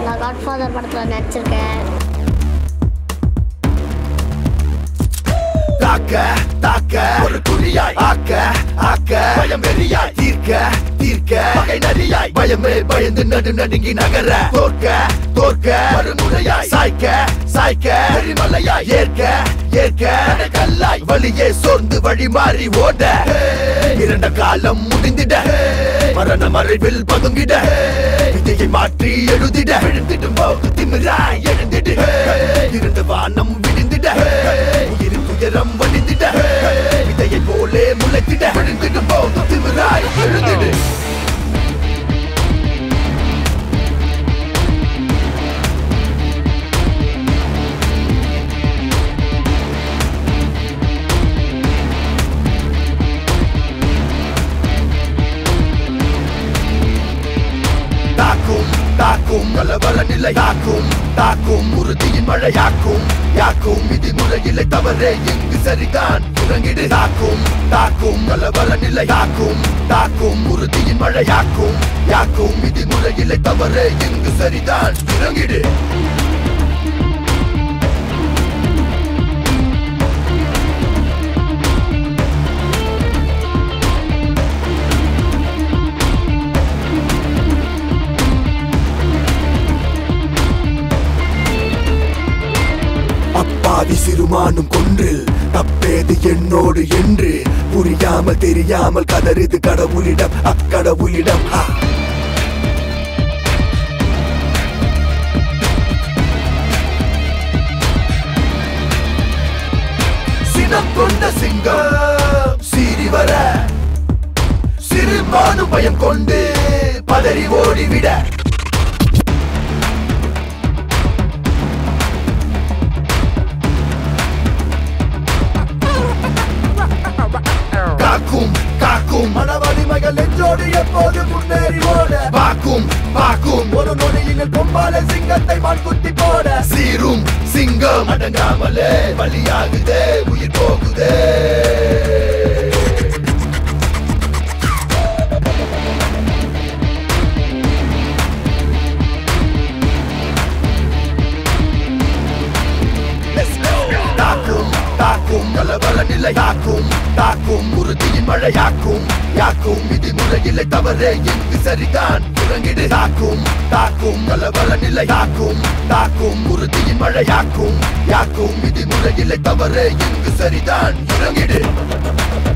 நான் காட்ஃபாதர் படத்தில் நடிச்சிருக்கேன் தாக்க தாக்க ஒரு துளியாய் ஆக்க ஆக்க பயம் வெறியாய் தீர்க்க தீர்க்க பகை நரியாய் பயமே பயந்து நடு நடுங்கி நகர தோற்க தோற்க மறுமுறையாய் சாய்க்க சாய்க்க எரிமலையாய் ஏற்க ஏற்க கல்லாய் வழியே சோர்ந்து வழி மாறி ஓட இரண்ட காலம் முடிந்திட மரண மறைவில் பதுங்கிட விதையை மாற்றி எழுதிட விழுந்திடும் போக்கு திமிராய் எழுந்திடு இருந்த வானம் விழுந்திட உயிரின் துயரம் வடிந்திட விதையை போலே முளைத்திட விழுந்திடும் போக்கு திமிராய் எழுந்திடு தாக்கும் தாக்கும் கலவர நிலை தாக்கும் தாக்கும் உறுதியின் மழை யாக்கும் யாக்கும் இது முறையில்லை தவறே இங்கு சரிதான் இறங்கிடு தாக்கும் தாக்கும் கலவர நிலை தாக்கும் தாக்கும் உறுதியின் மழை யாக்கும் யாக்கும் இது முறையில்லை தவறே இங்கு சரிதான் இறங்கிடு அப்பாவி சிறுமானும் கொன்றில் தப்பேது என்னோடு என்று புரியாமல் தெரியாமல் கதறிது கடவுளிடம் அக்கடவுளிடம் ஆ. சினம் கொண்ட சிங்கம் சீறி வர சிறுமானும் பயம் கொண்டு பதறி ஓடிவிட காக்கும் காக்கும் மன வலிமைகள் நெஞ்சோடு எப்போது முன்னேறி ஓட பாக்கும் பாக்கும் ஒரு நொடியில் கொம்பால சிங்கத்தை மண்குத்தி போட சீரும் சிங்கம் அடங்காமலே பலியாகுதே உயிர் போகுதே Let's go. தாக்கும் தாக்கும் கலவர நிலை தாக்கும் தாக்கும் உறுதியின் மழை யாக்கும் யாக்கும் இது முறையில்லை தவறே இங்கு சரிதான் இறங்கிடு தாக்கும் தாக்கும் கலவர நிலை தாக்கும் தாக்கும் உறுதியின் மழை யாக்கும் யாக்கும் இது முறையில்லை தவறே இங்கு சரிதான் இறங்கிடு